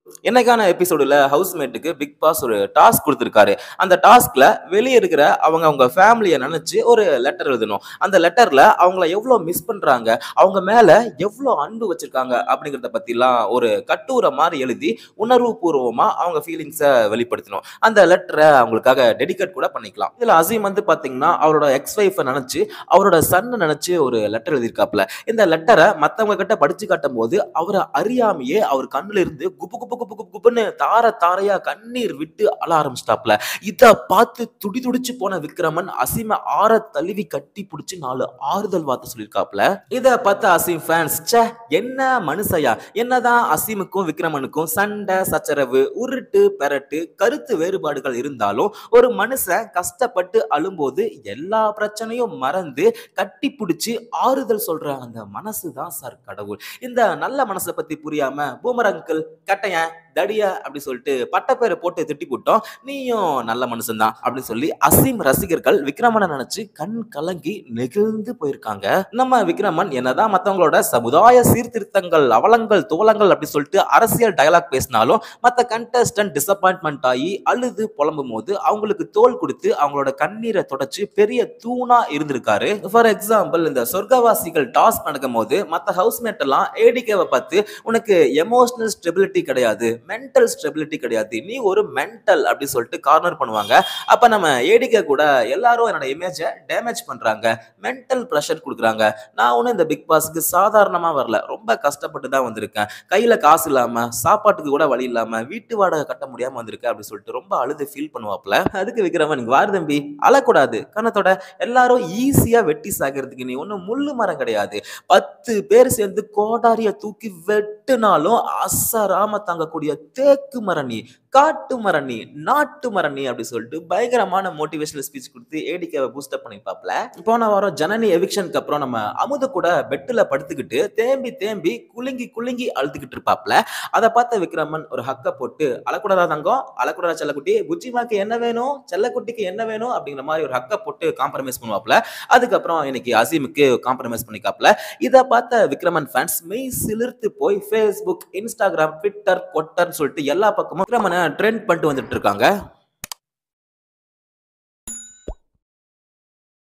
என்னைக்கான எபிசோடுல ஹவுஸ்மேட்டுக்கு Bigg Boss ஒரு டாஸ்க் கொடுத்துருக்காரு அந்த டாஸ்க்ல வெளியே இருக்கிற அவங்க அவங்க ஃபேமிலியை நினைச்சு ஒரு லெட்டர் எழுதணும் அந்த லெட்டர்ல அவங்கள எவ்வளோ மிஸ் பண்றாங்க அவங்க மேல எவ்வளோ அன்பு வச்சிருக்காங்க அப்படிங்கிறத பத்திலாம் ஒரு கட்டுரை மாதிரி எழுதி உணர்வு பூர்வமா அவங்க ஃபீலிங்ஸை வெளிப்படுத்தணும் அந்த லெட்டரை அவங்களுக்காக டெடிகேட் கூட பண்ணிக்கலாம் இதுல அசீம் வந்து பாத்தீங்கன்னா அவரோட எக்ஸ் ஒய்ஃபை நினைச்சு அவரோட சன்னை நினைச்சு ஒரு லெட்டர் எழுதியிருக்காப்ல இந்த லெட்டரை மத்தவங்க கிட்ட படிச்சு காட்டும் போது அவரை அறியாமையே அவர் கண்ணுல இருந்து குப்பு குப்பு குப்பு குப்பு குப்புன்னு தார தாரையா கண்ணீர் விட்டு அழ ஆரம்பிச்சிட்டாப்ல இத பார்த்து துடி துடிச்சு போன விக்ரமன் அசீம ஆற தழுவி கட்டி பிடிச்சி நாலு ஆறுதல் வார்த்தை சொல்லியிருக்காப்ல இத பார்த்த அசீம் ஃபேன்ஸ் ச்சே என்ன மனுஷயா என்னதான் அசீமுக்கும் விக்ரமனுக்கும் சண்டை சச்சரவு உருட்டு பெரட்டு கருத்து வேறுபாடுகள் இருந்தாலும் ஒரு மனுஷன் கஷ்டப்பட்டு அழும்போது எல்லா பிரச்சனையும் மறந்து கட்டி பிடிச்சி ஆறுதல் சொல்ற அந்த மனசு தான் சார் கடவுள் இந்த நல்ல மனசை பத்தி புரியாம பூமர் அங்கிள் கட்டையன் தடியா அப்படி சொல்லிட்டு பட்டப்பேரை போட்டு திட்டி போட்டோம் நீயும் நல்ல மனுஷன் தான் அப்படின்னு சொல்லி அசீம் ரசிகர்கள் விக்ரமனை நினைச்சு கண் கலங்கி நெகிழ்ந்து போயிருக்காங்க நம்ம விக்ரமன் என்னதான் மத்தவங்களோட சமுதாய சீர்திருத்தங்கள் அவலங்கள் தோலங்கள் அப்படி சொல்லிட்டு அரசியல் டயலாக் பேசினாலும் மத்த கண்டஸ்டன்ட் டிசப்பாயின்மெண்ட் ஆகி அழுது புலம்பும் போது அவங்களுக்கு தோல் கொடுத்து அவங்களோட கண்ணீரை தொடச்சு பெரிய தூணா இருந்திருக்காரு ஃபார் எக்ஸாம்பிள் இந்த சொர்க்கவாசிகள் டாஸ்க் நடக்கும் போது மத்த ஹவுஸ்மேட் எல்லாம் ஏடிகேவை பார்த்து உனக்கு எமோஷனல் ஸ்டெபிலிட்டி கிடையாது மென்டல் ஸ்டெபிலிட்டி கிடையாது நீ ஒரு மென்டல் அப்படி சொல்லிட்டு கார்னர் பண்ணுவாங்க அப்ப நம்ம ஏடிகே கூட எல்லாரும் என்னோட இமேஜை டேமேஜ் பண்றாங்க மென்டல் ப்ரெஷர் கொடுக்குறாங்க நான் ஒன்றும் இந்த பிக் பாஸ்க்கு சாதாரணமா வரல ரொம்ப கஷ்டப்பட்டு தான் வந்திருக்கேன் கையில காசு இல்லாம சாப்பாட்டுக்கு கூட வழி இல்லாம வீட்டு வாடகை கட்ட முடியாம வந்திருக்கேன் அப்படி சொல்லிட்டு ரொம்ப அழுது ஃபீல் பண்ணுவாப்ல அதுக்கு விக்ரமன் இங்க வாரு தம்பி அழக்கூடாது கணத்தோட எல்லாரும் ஈஸியா வெட்டி சாகிறதுக்கு நீ ஒன்றும் முள்ளு மரம் கிடையாது பத்து பேர் சேர்ந்து கோடாரிய தூக்கி வெட்டுனாலும் அசராம தாங்கக்கூடிய தேக்கு மரணி காட்டு மரணி நாட்டு மரணி அப்படி சொல்லிட்டு பயங்கரமான மோட்டிவேஷனல் ஸ்பீச் கொடுத்து ஏடிக்காவை பூஸ்டப் பண்ணிப்பாப்ல போன வாரம் ஜனனி எவிக்ஷனுக்கு அப்புறம் நம்ம அமுத கூட பெட்டில் படுத்துக்கிட்டு தேம்பி தேம்பி குலுங்கி குலுங்கி அழுதுகிட்டு இருப்பாப்ல அதை பார்த்த விக்ரமன் ஒரு ஹக்க போட்டு அழக்கூடாதா தங்கம் அழக்கூடாதா செல்லக்குட்டி புஜிமாக்கு என்ன வேணும் செல்லக்குட்டிக்கு என்ன வேணும் அப்படிங்கிற மாதிரி ஒரு ஹக்க போட்டு காம்ப்ரமைஸ் பண்ணுவாப்ல அதுக்கப்புறம் இன்னைக்கு அசீமுக்கு காம்ப்ரமைஸ் பண்ணிக்காப்ல இதை பார்த்த விக்ரமன் ஃபேன்ஸ் மெய் சிலிர்த்து போய் ஃபேஸ்புக் இன்ஸ்டாகிராம் ட்விட்டர் கொட்டர்னு சொல்லிட்டு எல்லா பக்கமும் விக்ரமனை ட்ரெண்ட் பண்ணிட்டு வந்துட்டு இருக்காங்க